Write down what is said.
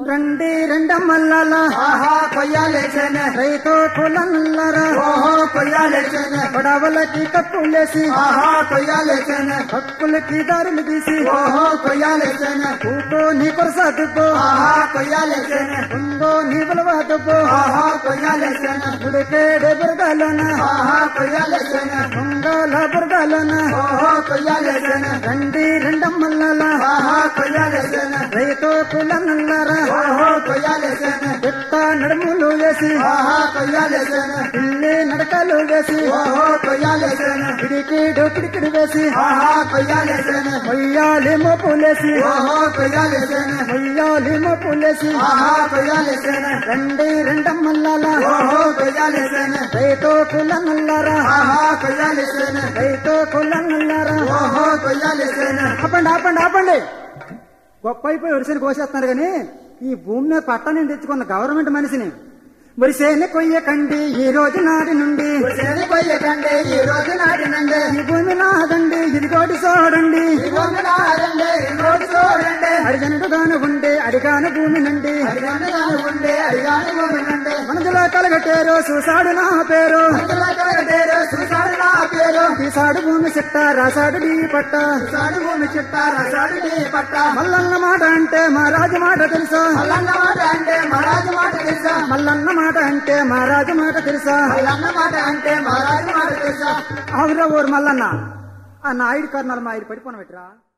రండి రెండమ్మల్లాల ఆహా కొయ్యాలేసేనే రైతు కులన్నరా ఓహో కొయ్యాలేసేనే పడవలకి కప్పులేసి ఆహా కొయ్యాలేసేనే హక్కులకి దారులు తీసి ఓహో కొయ్యాలేసేనే ఊటో నీ కొరసాదుకో ఆహా కొయ్యాలేసేనే ఉందో నీ బలవాదుకో ఆహా కొయ్యాలేసేనే ఉడికేడే బురగాలోన ఆహా కొయ్యాలేసేనే ఉంగాల బురగాలోన ఓహో కొయ్యాలేసేనే రండి రెండమ్మల్లాల ఆహా కొయ్యాలేసేనే రైతు కులన్నరా ఓహో కొయ్యాలేసేనే ఎత్త నడుములు వేసి ఆహా కొయ్యాలేసేనే పిల్లి నడకలు వేసి ఓహో కొయ్యాలేసేనే కిడికిడు కిడికిడి వేసి ఆహా కొయ్యాలేసేనే మొయ్యాలి మోపులేసి ఓహో కొయ్యాలేసేనే మొయ్యాలి మోపులేసి ఆహా కొయ్యాలేసేనే రండి రెండమ్మల్లాల ఓహో కొయ్యాలేసేనే రైతు కులన్నల్లారా ఆహా కొయ్యాలేసేనే రైతు కులన్నల్లారా ఓహో కొయ్యాలేసేనే ఆపండి ఆపండి ఆపండి గొప్ప అయిపోయి ఒడిసిని కోసేస్తున్నారు కానీ ఈ భూమి మీద పట్టాన్ని తెచ్చుకున్న గవర్నమెంట్ మనిషిని వరిసేని కొయ్యకండి ఈ రోజు నాటి నుండి శని కొయ్యకండి ఈ రోజు నాటినండి ఈ భూమి నాదండి ఇదిగోటి చూడండి ఈ రోజు నాడండి ఈ రోజు చూడండి హరిజనుడు గాను ఉండే అడిగాను భూమి నుండి అడిగాను దాని ఉండే అడిగాను భూమినండి మనసులో కలగట్టేరు చూసాడు నా పేరు అందులో కలగటేరు చూసాడు నా పేరు తీసాడు భూమి చిట్ట రాసాడు డీ పట్ట చూసాడు భూమి చుట్ట రసాడు నీ పట్ట మల్లన్న మాట అంటే మా రాజు మాట తెలుసా మల్లన్న మాట అంటే మహారాజు మాట తెలుసా మల్లన్న మాట అంటే మా రాజు మాట తెలుసా మల్లన్న మాట అంటే మహారాజు మాట తెలుసా ఆవురా ఊరు మల్లన్న ఆ నాయుడు కర్ణాలు మా ఆయన పడిపోన పెట్టరా